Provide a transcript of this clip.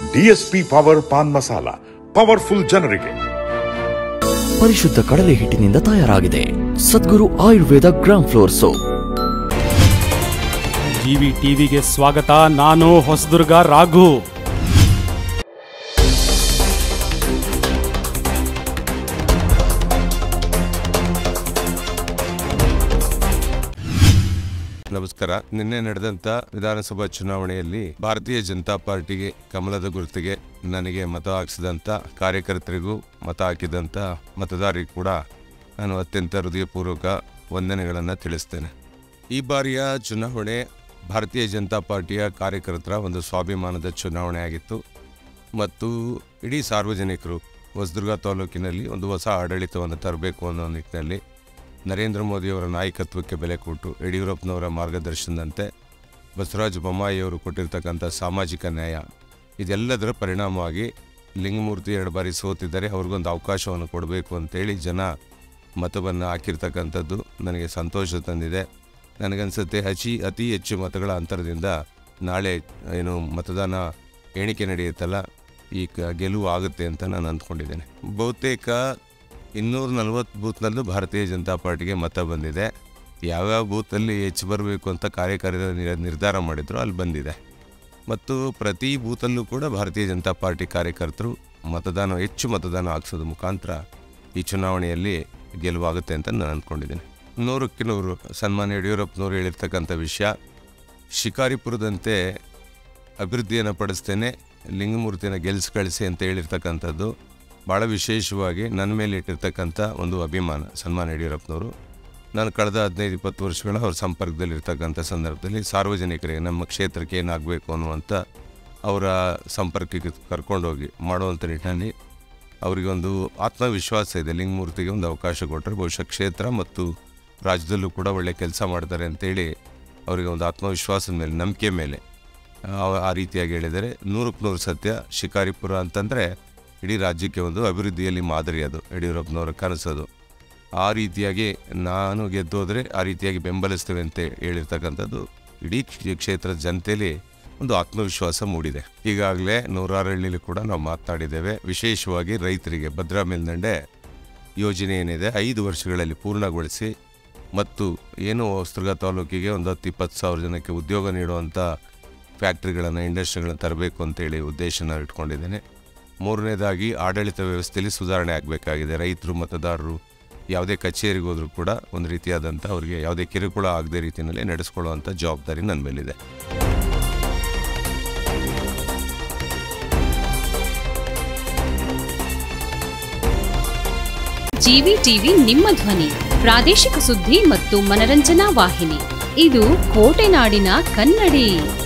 DSP power paan masala powerful ಜನರಿಗೆ ಪರಿಶುದ್ಧ ಕಡಲೆ ಹಿಟ್ಟಿನಿಂದ ತಯಾರಾಗಿದೆ Sadguru Ayurveda gram flour soap GV ಟಿವಿಗೆ ಸ್ವಾಗತ ನಾನು ಹೊಸದುರ್ಗ ರಾಘು ನಮಸ್ಕಾರ ನಿನ್ನೆ ನಡೆದಂತ ವಿಧಾನಸಭಾ ಚುನಾವಣೆಯಲ್ಲಿ ಭಾರತೀಯ ಜನತಾ ಪಾರ್ಟಿಗೆ ಕಮಲದ ಗುರುತಿಗೆ ನನಗೆ ಮತ ಹಾಕಿಸಿದಂತ ಕಾರ್ಯಕರ್ತರಿಗೂ ಮತ ಹಾಕಿದಂತ ಮತದಾರರಿಗೂ ಕೂಡ ನಾನು ಅತ್ಯಂತ ಹೃದಯಪೂರ್ವಕ ವಂದನೆಗಳನ್ನು ತಿಳಿಸ್ತೇನೆ ಈ ಬಾರಿಯ ಚುನಾವಣೆ ಭಾರತೀಯ ಜನತಾ ಪಾರ್ಟಿಯ ಕಾರ್ಯಕರ್ತರ ಒಂದು ಸ್ವಾಭಿಮಾನದ ಚುನಾವಣೆ ಆಗಿತ್ತು ಮತ್ತು ಇಡೀ ಸಾರ್ವಜನಿಕರು ಹೊಸದುರ್ಗ ತಾಲೂಕಿನಲ್ಲಿ ಒಂದು ಹೊಸ ಆಡಳಿತವನ್ನು ತರಬೇಕು ಅನ್ನೋ ನಿಟ್ಟಿನಲ್ಲಿ ನರೇಂದ್ರ ಮೋದಿಯವರ ನಾಯಕತ್ವಕ್ಕೆ ಬೆಲೆ ಕೊಟ್ಟು ಯಡಿಯೂರಪ್ಪನವರ ಮಾರ್ಗದರ್ಶನದಂತೆ ಬಸವರಾಜ ಬೊಮ್ಮಾಯಿಯವರು ಕೊಟ್ಟಿರ್ತಕ್ಕಂಥ ಸಾಮಾಜಿಕ ನ್ಯಾಯ ಇದೆಲ್ಲದರ ಪರಿಣಾಮವಾಗಿ ಲಿಂಗಮೂರ್ತಿ ಎರಡು ಬಾರಿ ಸೋತಿದ್ದಾರೆ ಅವ್ರಿಗೊಂದು ಅವಕಾಶವನ್ನು ಕೊಡಬೇಕು ಅಂತೇಳಿ ಜನ ಮತವನ್ನು ಹಾಕಿರ್ತಕ್ಕಂಥದ್ದು ನನಗೆ ಸಂತೋಷ ತಂದಿದೆ ನನಗನ್ಸುತ್ತೆ ಹಚ್ಚಿ ಅತಿ ಹೆಚ್ಚು ಮತಗಳ ಅಂತರದಿಂದ ನಾಳೆ ಏನು ಮತದಾನ ಎಣಿಕೆ ನಡೆಯುತ್ತಲ್ಲ ಈ ಕ- ಗೆಲುವು ಆಗುತ್ತೆ ಅಂತ ನಾನು ಅಂದ್ಕೊಂಡಿದ್ದೇನೆ ಬಹುತೇಕ ಇನ್ನೂರ ನಲವತ್ತು ಬೂತ್ನಲ್ಲೂ ಭಾರತೀಯ ಜನತಾ ಪಾರ್ಟಿಗೆ ಮತ ಬಂದಿದೆ ಯಾವ್ಯಾವ ಬೂತಲ್ಲಿ ಹೆಚ್ಚು ಬರಬೇಕು ಅಂತ ಕಾರ್ಯಕಾರಿ ನಿರ್ಧಾರ ಮಾಡಿದ್ರು ಅಲ್ಲಿ ಬಂದಿದೆ ಮತ್ತು ಪ್ರತಿ ಬೂತಲ್ಲೂ ಕೂಡ ಭಾರತೀಯ ಜನತಾ ಪಾರ್ಟಿ ಕಾರ್ಯಕರ್ತರು ಮತದಾನ ಹೆಚ್ಚು ಮತದಾನ ಹಾಕ್ಸೋದ್ರ ಮುಖಾಂತರ ಈ ಚುನಾವಣೆಯಲ್ಲಿ ಗೆಲುವಾಗುತ್ತೆ ಅಂತ ನಾನು ಅಂದ್ಕೊಂಡಿದ್ದೇನೆ ನೂರಕ್ಕೆ ನೂರು ಸನ್ಮಾನ್ಯ ಯಡಿಯೂರಪ್ಪನವರು ಹೇಳಿರ್ತಕ್ಕಂಥ ವಿಷಯ ಶಿಕಾರಿಪುರದಂತೆ ಅಭಿವೃದ್ಧಿಯನ್ನು ಪಡಿಸ್ತೇನೆ ಲಿಂಗಮೂರ್ತಿನ ಗೆಲ್ಸ್ ಕಳಿಸಿ ಅಂತ ಹೇಳಿರ್ತಕ್ಕಂಥದ್ದು ಭಾಳ ವಿಶೇಷವಾಗಿ ನನ್ನ ಮೇಲೆ ಇಟ್ಟಿರ್ತಕ್ಕಂಥ ಒಂದು ಅಭಿಮಾನ ಸನ್ಮಾನ ಯಡಿಯೂರಪ್ಪನವರು ನಾನು ಕಳೆದ ಹದಿನೈದು ಇಪ್ಪತ್ತು ವರ್ಷಗಳ ಅವ್ರ ಸಂಪರ್ಕದಲ್ಲಿರ್ತಕ್ಕಂಥ ಸಂದರ್ಭದಲ್ಲಿ ಸಾರ್ವಜನಿಕರಿಗೆ ನಮ್ಮ ಕ್ಷೇತ್ರಕ್ಕೆ ಏನಾಗಬೇಕು ಅನ್ನುವಂಥ ಅವರ ಸಂಪರ್ಕಕ್ಕೆ ಕರ್ಕೊಂಡೋಗಿ ಮಾಡುವಂಥ ನಿಟ್ಟಿನಲ್ಲಿ ಅವರಿಗೊಂದು ಆತ್ಮವಿಶ್ವಾಸ ಇದೆ ಲಿಂಗಮೂರ್ತಿಗೆ ಒಂದು ಅವಕಾಶ ಕೊಟ್ಟರೆ ಬಹುಶಃ ಕ್ಷೇತ್ರ ಮತ್ತು ರಾಜ್ಯದಲ್ಲೂ ಕೂಡ ಒಳ್ಳೆ ಕೆಲಸ ಮಾಡ್ತಾರೆ ಅಂತೇಳಿ ಅವರಿಗೆ ಒಂದು ಆತ್ಮವಿಶ್ವಾಸದ ಮೇಲೆ ನಂಬಿಕೆ ಮೇಲೆ ಆ- ಆ ರೀತಿಯಾಗಿ ಹೇಳಿದರೆ ನೂರಕ್ಕೆ ನೂರು ಸತ್ಯ ಶಿಕಾರಿಪುರ ಅಂತಂದರೆ ಇಡೀ ರಾಜ್ಯಕ್ಕೆ ಒಂದು ಅಭಿವೃದ್ಧಿಯಲ್ಲಿ ಮಾದರಿ ಅದು ಯಡಿಯೂರಪ್ಪನವರ ಕನಸದು ಆ ರೀತಿಯಾಗಿ ನಾನು ಗೆದ್ದೋದ್ರೆ ಆ ರೀತಿಯಾಗಿ ಬೆಂಬಲಿಸ್ತೇವೆ ಅಂತ ಹೇಳಿರ್ತಕ್ಕಂಥದ್ದು ಇಡೀ ಕ್ಷೇ- ಕ್ಷೇತ್ರದ ಜನತೆಯಲ್ಲಿ ಒಂದು ಆತ್ಮವಿಶ್ವಾಸ ಮೂಡಿದೆ ಈಗಾಗಲೇ ನೂರಾರು ಹಳ್ಳಿಲಿ ಕೂಡ ನಾವು ಮಾತನಾಡಿದ್ದೇವೆ ವಿಶೇಷವಾಗಿ ರೈತರಿಗೆ ಭದ್ರಾ ಮೇಲ್ದಂಡೆ ಯೋಜನೆ ಏನಿದೆ ಐದು ವರ್ಷಗಳಲ್ಲಿ ಪೂರ್ಣಗೊಳಿಸಿ ಮತ್ತು ಏನು ಹೊಸದುರ್ಗ ತಾಲೂಕಿಗೆ ಒಂದು ಹತ್ತು ಇಪ್ಪತ್ತು ಸಾವಿರ ಜನಕ್ಕೆ ಉದ್ಯೋಗ ನೀಡುವಂಥ ಫ್ಯಾಕ್ಟ್ರಿಗಳನ್ನು ಇಂಡಸ್ಟ್ರಿಗಳನ್ನು ತರಬೇಕು ಅಂತೇಳಿ ಉದ್ದೇಶನ ಇಟ್ಕೊಂಡಿದ್ದೇನೆ ಮೂರನೇದಾಗಿ ಆಡಳಿತ ವ್ಯವಸ್ಥೆಯಲ್ಲಿ ಸುಧಾರಣೆ ಆಗಬೇಕಾಗಿದೆ ರೈತರು ಮತದಾರರು ಯಾವುದೇ ಕಚೇರಿಗೆ ಹೋದರೂ ಕೂಡ ಒಂದು ರೀತಿಯಾದಂಥ ಅವರಿಗೆ ಯಾವುದೇ ಕಿರುಕುಳ ಆಗದೆ ರೀತಿಯಲ್ಲಿ ನಡೆಸ್ಕೊಳ್ಳುವಂಥ ಜವಾಬ್ದಾರಿ ನನ್ನ ಮೇಲಿದೆ ಜಿವಿ ಟಿವಿ ನಿಮ್ಮ ಧ್ವನಿ ಪ್ರಾದೇಶಿಕ ಸುದ್ದಿ ಮತ್ತು ಮನರಂಜನಾ ವಾಹಿನಿ ಇದು ಕೋಟೆನಾಡಿನ ಕನ್ನಡಿ